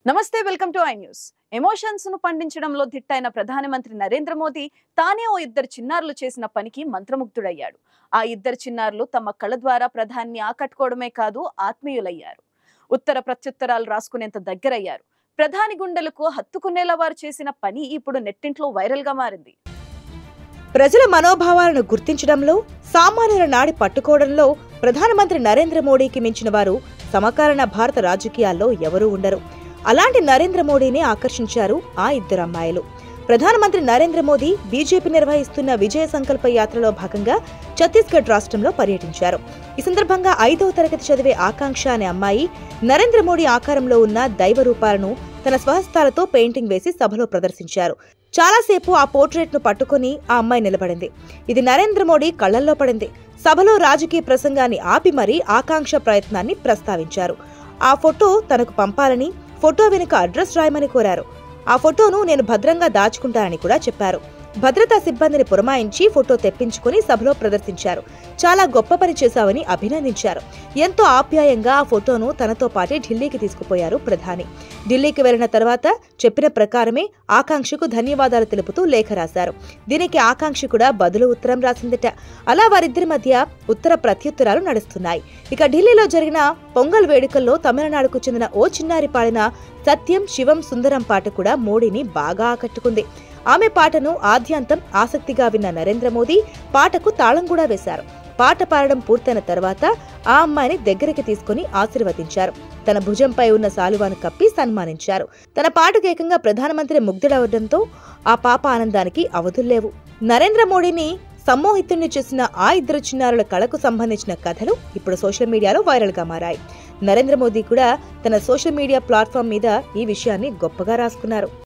నమస్తే welcome to I news emotions ను పండించడంలో దిట్టైన ప్రధానమంత్రి నరేంద్ర మోదీ తానే ఓ ఇద్దరు చిన్నారులు చేసిన పనికి మంత్రముగ్ధుడయ్యాడు ఆ ఇద్దరు చిన్నారులు తమ కళ ద్వారా ప్రధాన్ని ఆకట్టుకోవడమే కాదు ఆత్మీయులయ్యారు ఉత్తర ప్రత్యుత్తరాలు రాసుకునేంత దగ్గరయ్యారు ప్రధాని గుండెలకు హత్తుకునేలా వారు చేసిన పని ఇప్పుడు నెట్టింట్లో వైరల్ గా మారింది ప్రజల మనోభావాలను గుర్తించడంలో సామాన్యుల నాడి పట్టుకోవడంలో ప్రధానమంత్రి నరేంద్ర మోడీకి మించిన వారు సమకాలీన భారత రాజకీయాల్లో ఎవరూ ఉండరు అలాంటి నరేంద్ర మోడీని ఆకర్షించారు ఆ ఇద్దరు అమ్మాయిలు ప్రధానమంత్రి నరేంద్ర మోదీ బీజేపీ నిర్వహిస్తున్న విజయ సంకల్ప యాత్రలో భాగంగా ఛత్తీస్గఢ్ రాష్ట్రంలో పర్యటించారు ఈ సందర్భంగా ఐదవ తరగతి చదివే ఆకాంక్ష అనే అమ్మాయి నరేంద్ర మోడీ ఆకారంలో ఉన్న దైవ రూపాలను తన స్వహస్తాలతో పెయింటింగ్ వేసి సభలో ప్రదర్శించారు చాలాసేపు ఆ పోర్ట్రేట్ ను పట్టుకుని ఆ అమ్మాయి నిలబడింది ఇది నరేంద్ర మోడీ కళ్లల్లో పడింది సభలో రాజకీయ ప్రసంగాన్ని ఆపి మరీ ఆకాంక్ష ప్రయత్నాన్ని ప్రస్తావించారు ఆ ఫోటో తనకు పంపాలని ఫోటో వెనుక అడ్రస్ రాయమని కోరారు ఆ ఫోటోను నేను భద్రంగా దాచుకుంటానని కూడా చెప్పారు భద్రతా సిబ్బందిని పురమాయించి ఫోటో తెప్పించుకుని సభలో ప్రదర్శించారు చాలా గొప్ప పని చేశావని అభినందించారు ఎంతో ఆప్యాయంగా ఆ ఫోటోను తనతో పాటే ఢిల్లీకి తీసుకుపోయారు ప్రధాని ఢిల్లీకి వెళ్లిన తర్వాత చెప్పిన ప్రకారమే ఆకాంక్షకు ధన్యవాదాలు తెలుపుతూ లేఖ రాశారు దీనికి ఆకాంక్ష కూడా బదులు ఉత్తరం రాసిందట అలా వారిద్దరి మధ్య ఉత్తర ప్రత్యుత్తరాలు నడుస్తున్నాయి ఇక ఢిల్లీలో జరిగిన పొంగల్ వేడుకల్లో తమిళనాడుకు చెందిన ఓ చిన్నారి పాడిన సత్యం శివం సుందరం పాట కూడా మోడీని బాగా ఆకట్టుకుంది ఆమె పాటను ఆద్యాంతం ఆసక్తిగా విన్న నరేంద్ర మోదీ పాటకు తాళం కూడా వేశారు పాట పాడడం పూర్తయిన తర్వాత ఆ అమ్మాయిని దగ్గరికి తీసుకుని ఆశీర్వదించారు తన భుజంపై ఉన్న సాలువాను కప్పి సన్మానించారు తన పాటకు ఏకంగా ప్రధానమంత్రి ముగ్ధుడవడంతో ఆ పాప ఆనందానికి అవధుల్లేవు నరేంద్ర మోడీని సమ్మోహితుణ్ణి చేసిన ఆ ఇద్దరు చిన్నారుల కళకు సంబంధించిన కథలు ఇప్పుడు సోషల్ మీడియాలో వైరల్ గా మారాయి నరేంద్ర మోదీ కూడా తన సోషల్ మీడియా ప్లాట్ఫామ్ మీద ఈ విషయాన్ని గొప్పగా రాసుకున్నారు